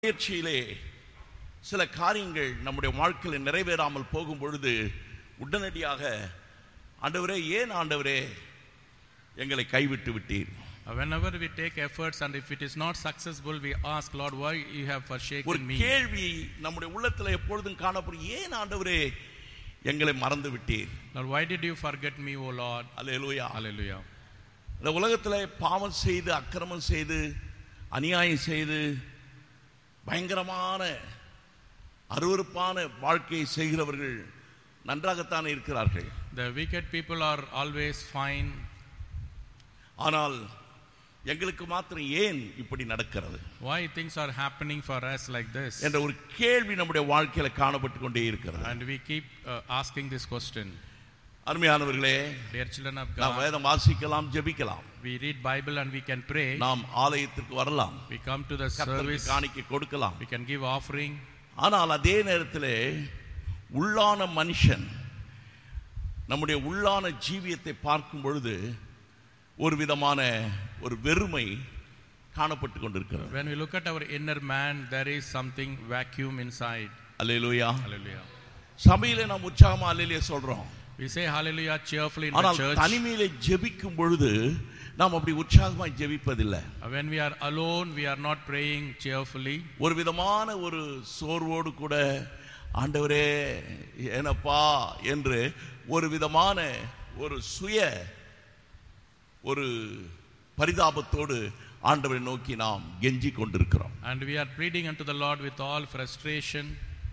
முயற்சியிலே சில காரியங்கள் நம்முடைய வாழ்க்கையில் நிறைவேறாமல் போகும் பொழுது உடனடியாக ஆண்டவரே ஏன் ஆண்டவரே எங்களை கைவிட்டு விட்டீர் Uh, Whenever we take efforts and if it is not successful, we ask, Lord, why you have ஒரு forsaken me? கேள்வி நம்முடைய உள்ளத்துல எப்பொழுதும் காணப்படும் ஏன் ஆண்டவரே எங்களை மறந்து விட்டீர் Lord, why did you forget me, O Lord? Hallelujah Hallelujah. இந்த உலகத்துல பாவம் செய்து அக்கிரமம் செய்து அநியாயம் செய்து பயங்கரமான அருவருப்பான வாழ்க்கையை செய்கிறவர்கள் நன்றாகத்தானே இருக்கிறார்கள் The wicked people are always fine. ஆனால் எங்களுக்கு மாத்திரம் ஏன் இப்படி நடக்கிறது Why things are happening for us like this? என்ற ஒரு கேள்வி நம்முடைய வாழ்க்கையில காணப்பட்டு கொண்டே இருக்கிறது And we keep uh, asking this question. அருமையானவர்களே Dear children of நாம் God, வேதம் வாசிக்கலாம் ஜெபிக்கலாம் we read Bible and we can pray. நாம் ஆலயத்திற்கு வரலாம் We come to the கர்த்தருக்கு service. காணிக்கை கொடுக்கலாம் We can give offering. ஆனால் அதே நேரத்தில் உள்ளான மனுஷன் நம்முடைய உள்ளான ஜீவியத்தை பார்க்கும் பொழுது ஒரு விதமான ஒரு வெறுமை காணப்பட்டு கொண்டிருக்கிறது When we look at our inner man, there is something vacuum inside. Hallelujah Hallelujah. சபையில நாம் உற்சாகமா அல்லேலியா சொல்றோம் We say hallelujah cheerfully in the ஆனால் church. தனிமையில ஜெபிக்கும் பொழுது நாம் அப்படி உற்சாகமாய் ஜெபிப்பதில்லை When we are alone, we are not praying cheerfully. ஒரு விதமான ஒரு சோர்வோடு கூட ஆண்டவரே ஏனப்பா என்று ஒரு விதமான ஒரு சுய ஒரு பரிதாபத்தோடு ஆண்டவரை நோக்கி நாம் கெஞ்சி கொண்டிருக்கிறோம் And we are pleading unto the Lord with all frustration.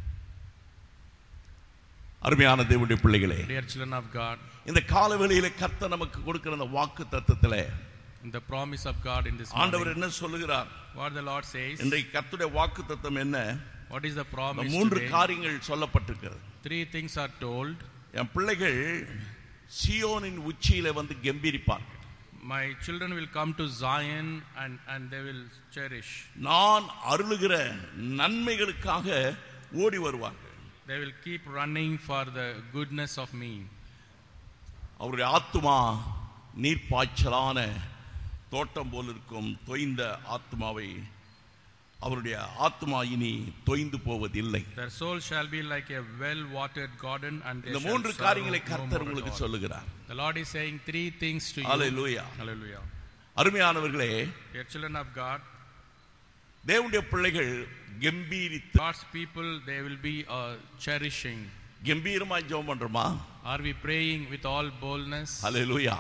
அருமையான தேவனுடைய பிள்ளைகளே Dear children of God, இந்த காலவெளியில கர்த்தர் நமக்கு கொடுக்கிற அந்த வாக்கு தத்தத்துல in the promise of God in this ஆண்டவர் morning, என்ன சொல்லுகிறார் what the Lord says, இன்றைக்கு கர்த்தருடைய வாக்கு தத்தம் என்ன what is the இந்த promise மூன்று today? காரியங்கள் சொல்லப்பட்டிருக்கிறது Three things are told. என் பிள்ளைகள் சியோனின் உச்சியில வந்து கெம்பீரிப்பார்கள் My children will come to Zion and, and they will cherish. நான் அருளுகிற நன்மைகளுக்காக ஓடி வருவார்கள் They will keep running for the goodness of me. அவருடைய ஆத்துமா நீர்ப்பாய்ச்சலான தோட்டம் போல் இருக்கும் தொய்ந்த ஆத்மாவை அவருடைய ஆத்மா இனி தொய்ந்து போவதில்லை Their soul shall be like a well-watered garden and they இந்த shall மூன்று sorrow காரியங்களை no கர்த்தர் more at உங்களுக்கு all. சொல்லுகிறார் The Lord is saying three things to you. Hallelujah Hallelujah. அருமையானவர்களே Dear children of God, தேவனுடைய பிள்ளைகள் கம்பீரித்து God's people, they will be uh, cherishing. கம்பீரமா ஜெபம் பண்றோமா Are we praying with all boldness? அல்லேலூயா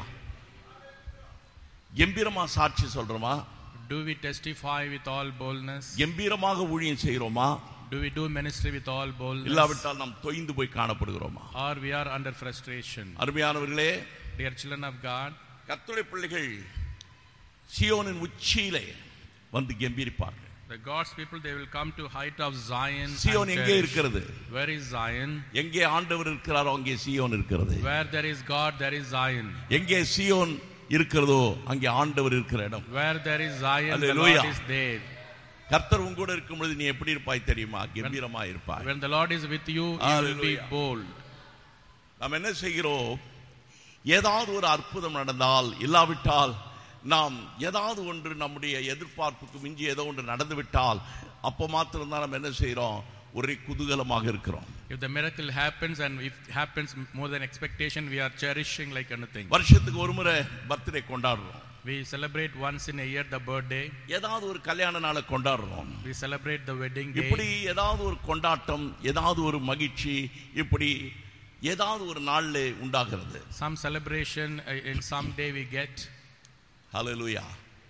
கம்பீரமா சாட்சி சொல்றோமா Do we testify with all boldness? கம்பீரமாக ஊழியம் செய்கிறோமா Do we do ministry with all boldness? இல்லாவிட்டால் நாம் தொய்ந்து போய் காணப்படுகிறோமா Or we are under frustration? அருமையானவர்களே Dear children of God, கர்த்தருடைய பிள்ளைகள் சியோனின் உச்சியிலே வந்து கம்பீரிப்பார்கள் the God's people, they will come to height of Zion. and Zion எங்கே cherish. இருக்கிறது Where is Zion? எங்கே ஆண்டவர் இருக்கிறாரோ அங்கே சியோன் இருக்கிறது Where there is God, there is Zion. எங்கே சியோன் இருக்கிறதோ அங்கே ஆண்டவர் இருக்கிற இடம் Where there is Zion, the Hallelujah. Lord is there. கர்த்தர் உங்கூட இருக்கும் பொழுது நீ எப்படி இருப்பாய் தெரியுமா கம்பீரமா இருப்பாய் When the Lord is with you, you will be Hallelujah. bold. நாம் என்ன செய்கிறோம் ஏதாவது ஒரு அற்புதம் நடந்தால் இல்லாவிட்டால் நாம் ஏதாவது ஒன்று நம்முடைய எதிர்பார்ப்புக்கு மிஞ்சி ஏதோ ஒன்று நடந்து விட்டால் அப்போ மாத்திரம்தான் நம்ம என்ன செய்கிறோம் ஒரே குதூகலமாக இருக்கிறோம் If the miracle happens and if it happens more than expectation, we are cherishing like anything. வருஷத்துக்கு ஒரு முறை பர்த்டே கொண்டாடுறோம் We celebrate once in a year the birthday. ஏதாவது ஒரு கல்யாண நாளை கொண்டாடுறோம் We celebrate the wedding இப்படி day. ஏதாவது ஒரு கொண்டாட்டம் ஏதாவது ஒரு மகிழ்ச்சி இப்படி ஏதாவது ஒரு நாள்ல உண்டாகிறது Some celebration uh, in some day we get, ஹalleluya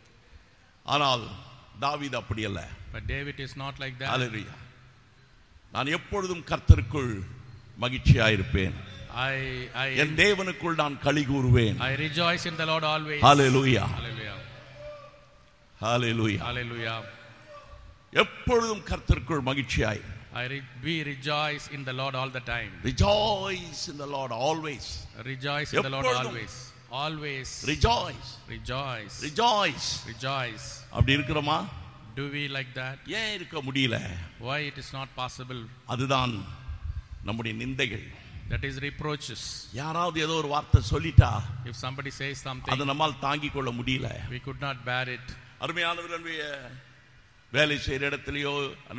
ஆனால் தாவீது அப்படி அல்ல but David is not like that. ஹalleluya நான் எப்பொழுதும் கர்த்தருக்குள் மகிழ்ச்சியாயிருப்பேன் I I என் தேவனுக்குள் நான் களி கூறுவேன் I rejoice in the Lord always. Hallelujah Hallelujah. Hallelujah Hallelujah. எப்பொழுதும் கர்த்தருக்குள் மகிழ்ச்சியாய் I re- we rejoice in the Lord all the time. rejoice in the lord always Rejoice in the Lord எப்பொழுதும். always. Always rejoice rejoice. rejoice Rejoice. அப்படி இருக்கிறோமா Do we like that? ஏன் இருக்க முடியல Why it is not possible? அதுதான் நம்முடைய நிந்தைகள் That is reproaches. யாராவது ஏதோ ஒரு வார்த்தை சொல்லிட்டா If somebody says அதை something, நம்மால் தாங்கிக் கொள்ள முடியல we could not bear it. அருமையானவர்களுடைய வேலை செய்கிற இடத்துலையோ